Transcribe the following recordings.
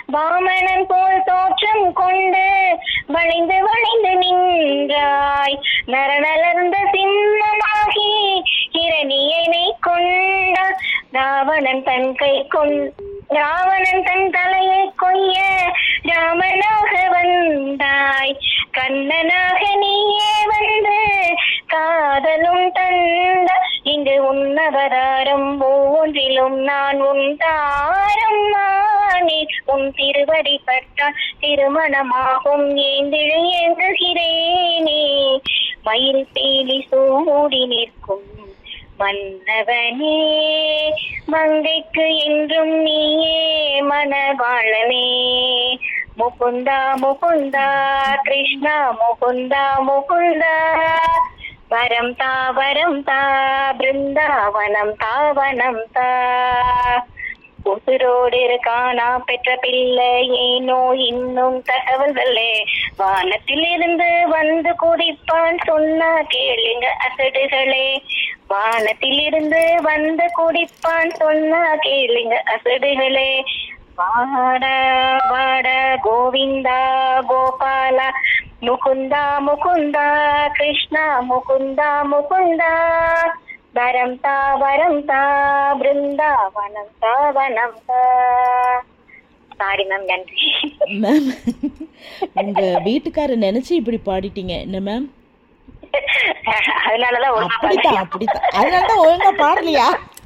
வாமனன் போல் தோற்றம் கொண்டு வளைந்து வளைந்து நின்றாய் நரநலர்ந்த சின்னமாகி இரணியனை கொண்ட ராவணன் தன் கை கொண் ராவணன் தன் தலையை கொய்ய ராமனாக வந்தாய் கண்ணனாக நீயே வந்து காதலும் தந்த இங்கு உன்னவதாரம் ஒவ்வொன்றிலும் நான் உன் தாரம் நானே உன் திருவடி பட்டால் திருமணமாகும் ஏந்திழு ஏங்குகிறேனே மயில் பேலி சூடி நிற்கும் மன்னவனே மங்கைக்கு என்றும் நீயே மணவாளனே முகுந்தா முகுந்தா கிருஷ்ணா முகுந்தா முகுந்தா வரம் தா வரம் தா பிருந்தாவனம் தாவனம் தா உசுரோடு இருக்கானா பெற்ற பிள்ளை ஏனோ இன்னும் தகவல்களே வானத்தில் இருந்து வந்து குதிப்பான் சொன்னா கேளுங்க அசடுகளே வானத்தில் இருந்து வந்து குடிப்பான் சொன்னா கேளுங்க அசடுகளே வாட வாட கோவிந்தா கோபாலா முகுந்தா முகுந்தா கிருஷ்ணா முகுந்தா முகுந்தா வரம் தா வரம் தா பிருந்தாவனம் தா வனம் தா சாரி மேம் நன்றி மேம் உங்க வீட்டுக்காரர் நினைச்சு இப்படி பாடிட்டீங்க என்ன மேம் அதனாலதான் ஒழுங்கா அப்படித்தான் அப்படித்தான் அதனாலதான் ஒழுங்கா பாடலையா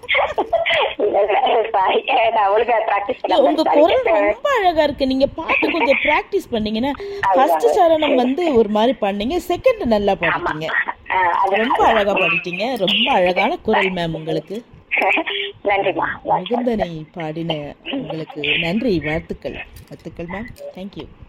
சாரி நான் ஒழுங்கா பிராக்டிஸ் இல்ல, உங்க குரல் ரொம்ப அழகா இருக்கு நீங்க பாட்டு கொஞ்சம் பிராக்டிஸ் பண்ணீங்கன்னா ஃபர்ஸ்ட் சரணம் வந்து ஒரு மாதிரி பண்ணீங்க செகண்ட் நல்லா பாடிட்டீங்க ரொம்ப அழகா பாடிட்டீங்க ரொம்ப அழகான குரல் மேம் உங்களுக்கு நன்றிமா முகுந்தனை பாடின உங்களுக்கு நன்றி வாழ்த்துக்கள் வாழ்த்துக்கள் மேம் தேங்க்யூ